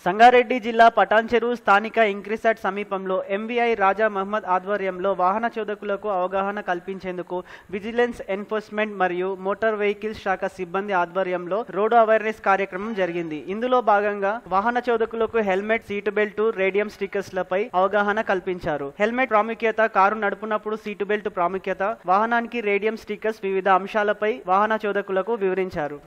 సంగారెడ్డి జిల్లా పటాన్చెరు స్థానిక ఇంక్రిసాట్ సమీపంలో ఎంవీఐ రాజా మహమ్మద్ ఆధ్వర్యంలో వాహన చోదకులకు అవగాహన కల్పించేందుకు విజిలెన్స్ ఎన్ఫోర్స్మెంట్ మరియు మోటార్ వెహికల్స్ శాఖ సిబ్బంది ఆధ్వర్యంలో రోడ్డు అవేర్నెస్ కార్యక్రమం జరిగింది ఇందులో భాగంగా వాహన చోదకులకు helmet seat belt radium stickers లపై అవగాహన కల్పించారు హెల్మెట్ ప్రాముఖ్యత కారు నడుపునప్పుడు సీటు బెల్ట్ ప్రాముఖ్యత వాహనానికి రేడియం స్టిక్కర్స్ వివిధ అంశాలపై వాహన చోదకులకు వివరించారు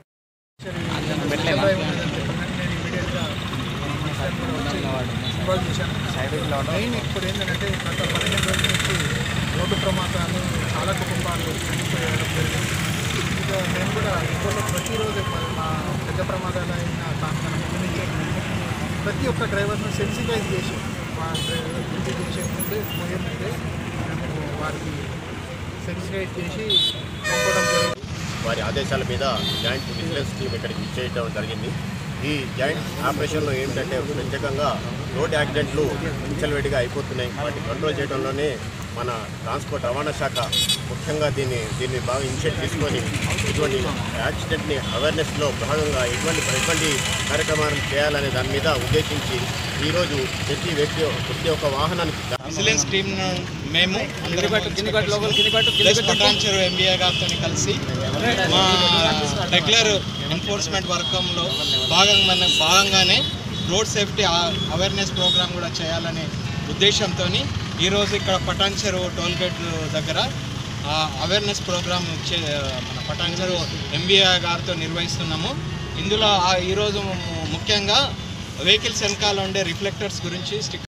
ఇన్వాల్వ్ చేశాను మెయిన్ ఇప్పుడు ఏంటంటే గత పదిహేను రోజుల నుంచి రోడ్డు ప్రమాదాలు చాలా కుటుంబాలు చనిపోయడం జరిగింది ఇంకా మేము కూడా ఇంట్లో ప్రతిరోజు మరి మా పెద్ద ప్రమాదాలు అయిన దానికన్నా ముందు నుంచి ప్రతి ఒక్క డ్రైవర్ను సెన్సిటైజ్ చేసి మా డ్రైవర్ డ్యూటీ చేసే ముందు ఏంటంటే మేము వారికి సెన్సిటైజ్ చేసి పంపడం జరిగింది వారి ఆదేశాల మీద జాయింట్ విజిలెన్స్ టీం ఇక్కడికి ఇచ్చేయడం జరిగింది ఈ జాయింట్ ఆపరేషన్లో ఏంటంటే ప్రత్యేకంగా రోడ్ యాక్సిడెంట్లు విచ్చలవిడిగా అయిపోతున్నాయి వాటిని కంట్రోల్ చేయడంలోనే మన ట్రాన్స్పోర్ట్ రవాణా శాఖ ముఖ్యంగా దీన్ని దీన్ని బాగా ఇనిషియేట్ తీసుకొని ఇటువంటి యాక్సిడెంట్ని అవేర్నెస్లో భాగంగా ఎటువంటి ఎటువంటి కార్యక్రమాలు చేయాలనే దాని మీద ఉద్దేశించి ఈరోజు ప్రతి వ్యక్తి ప్రతి ఒక్క వాహనానికి విజిలెన్స్ టీమ్ మేము అందరూ ప్లస్ పటాన్చెరు ఎంబీఏ గారితో కలిసి మా రెగ్యులర్ ఎన్ఫోర్స్మెంట్ వర్గంలో భాగంగా భాగంగానే రోడ్ సేఫ్టీ అవేర్నెస్ ప్రోగ్రామ్ కూడా చేయాలనే ఉద్దేశంతో ఈరోజు ఇక్కడ పటాన్చెరు టోల్ గేట్ దగ్గర అవేర్నెస్ ప్రోగ్రామ్ చే మన పటాన్చెరు ఎంబీఏ గారితో నిర్వహిస్తున్నాము ఇందులో ఆ ఈరోజు ముఖ్యంగా వెహికల్స్ వెనకాల ఉండే రిఫ్లెక్టర్స్ గురించి స్టిక్